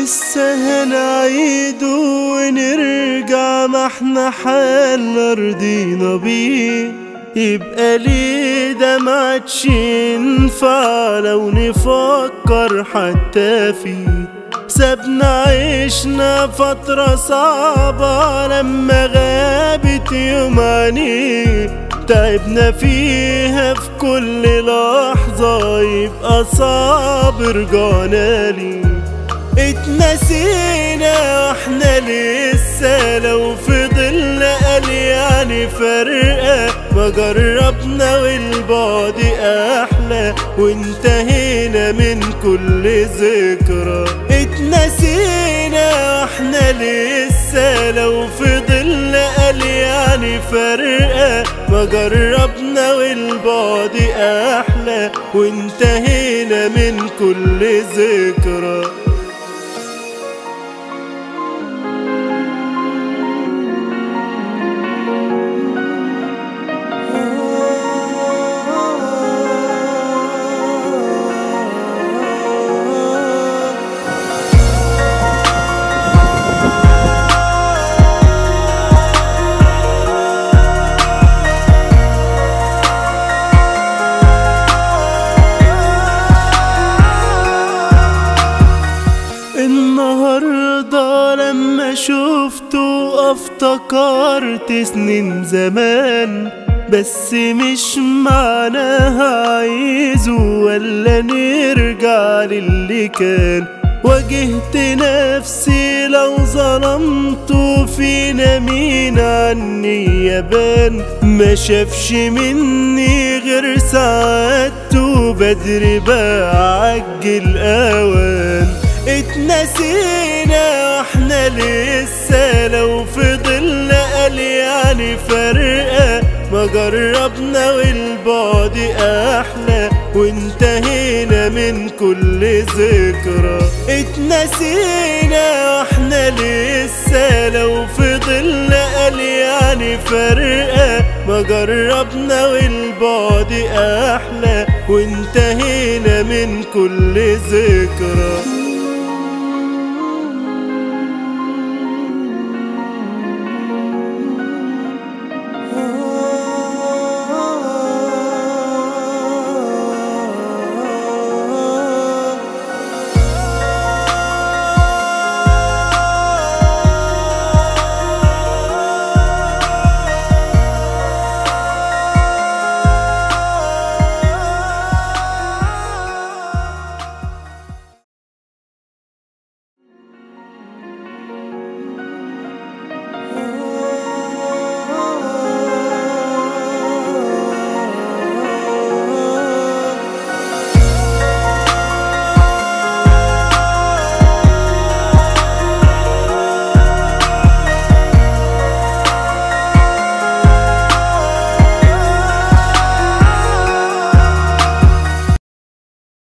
لسه هنعيد ونرجع ما احنا حالنا رضينا بيه يبقى ليه ده معادش ينفع لو نفكر حتى فيه سابنا عشنا فترة صعبة لما غابت يوم عينيه تعبنا فيها في كل لحظة يبقى صعب رجعنا ليه اتنسينا واحنا لسه لو فضلنا قال يعني فرقة ما جربنا والبعد احلى وانتهينا من كل ذكرى اتنسينا واحنا لسه لو فضلنا قال يعني فرقة ما جربنا والبعد احلى وانتهينا من كل ذكرى النهاردة لما شفته افتكرت سنين زمان بس مش معناها عايزه ولا نرجع للي كان واجهت نفسي لو ظلمته فينا مين عني يبان ما شافش مني غير سعادته بدري بعجل اوان اتنسينا واحنا لسه لو فضلنا قال يعني فرقة ما جربنا والبعد احلى وانتهينا من كل ذكرى اتنسينا واحنا لسه لو فضلنا قال يعني فرقة ما جربنا والبعد احلى وانتهينا من كل ذكرى